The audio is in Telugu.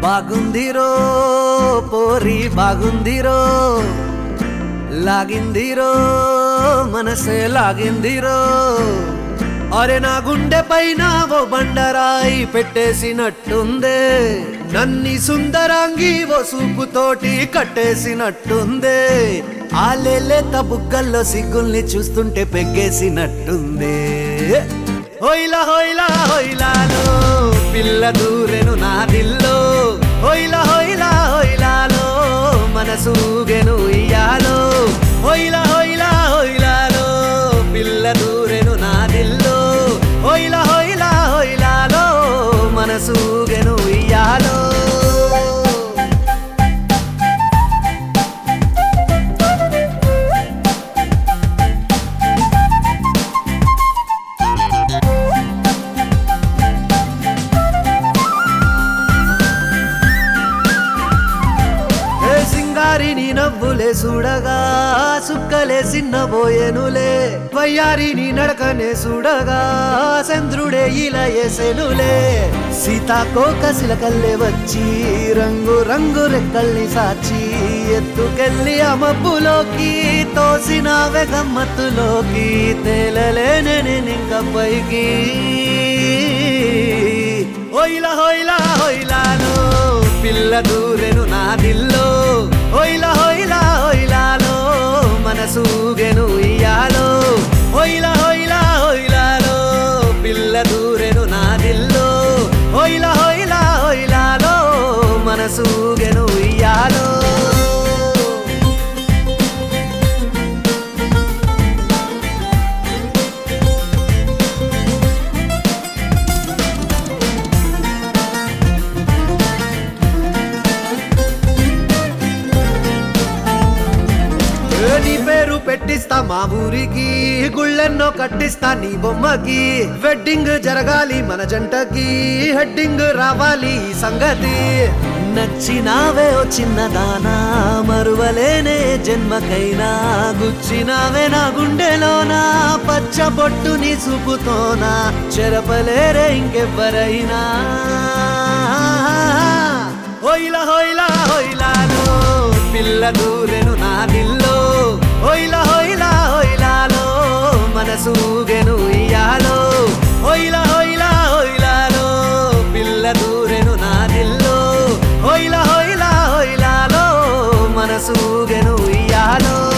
బాగుందిరో పోరి బాగుందిరో లాగిందిరో మనసే లాగిందిరో అరే నా గుండె పైన ఓ బండరాయి పెట్టేసినట్టుందే నన్ని సుందరాంగి ఓ సూపుతోటి కట్టేసినట్టుందే ఆలేలేత బుగ్గల్లో సిగ్గుల్ని చూస్తుంటే పెగ్గేసినట్టుందే హోయిలా హోయిలా హోయిలాలో పిల్ల దూరెను నా దిల్లో హోయిలా హోయిలా హోయిలాలో మనసూగెను ఇయ్యాలో హోయిలా హోయిలా హోయిలాలో పిల్ల దూరెను నా దిల్లో హోయిలా హోయిలా హోయిలాలో మనసూగెను ఇయ్యాలో ఏ సింగారి నీ నవ్వులే చూడగా సుక్కలే సిన్నబోయేనులే వయ్యారి నీ నడకనే చూడగా చంద్రుడే ఇలా ఎసెనులే సీతాకోక సిలకల్లే వచ్చి రంగు రంగు రెక్కల్ని సాచి ఎత్తుకెళ్ళి ఆ మబ్బులోకి తోసినావే గమ్మత్తులోకి తేలలేనే నేనింక పైకి హోయిలా హోయిలా హోయిలాలో పిల్ల దూరెను నా దిల్లో హోయిలా హోయిలా హోయిలాలో మనసూగెను ఇయ్యాలో హోయిలా హోయిలా హోయిలాలో పిల్ల దూరెను నా దిల్లో హోయిలా హోయిలా హోయిలాలో మనసూగెను ఇయ్యాలో ఏ నీ పేరు పెట్టిస్తా మా ఊరికి గుళ్ళెన్నో కట్టిస్తా నీ బొమ్మకి వెడ్డింగ్ జరగాలి మన జంటకి హెడ్డింగ్ రావాలి ఈ సంగతి నచ్చినావే ఓ చిన్నదానా మరువలేనే జన్మకైనా గుచ్చినావే నా గుండెలోనా పచ్చ బొట్టు నీ చూపుతోనా చెరపలేరే ఇంకెవ్వరైనా హోయిలా హోయిలా హోయిలాలో పిల్ల దూరెను నా దిల్లో హోయిలా హోయిలా హోయిలాలో మనసూగెను ఇయ్యాలో హోయిలా హోయిలా హోయిలాలో పిల్ల దూరెను నా దిల్లో హోయిలా హోయిలా హోయిలాలో మనసూగెను ఇయ్యాలో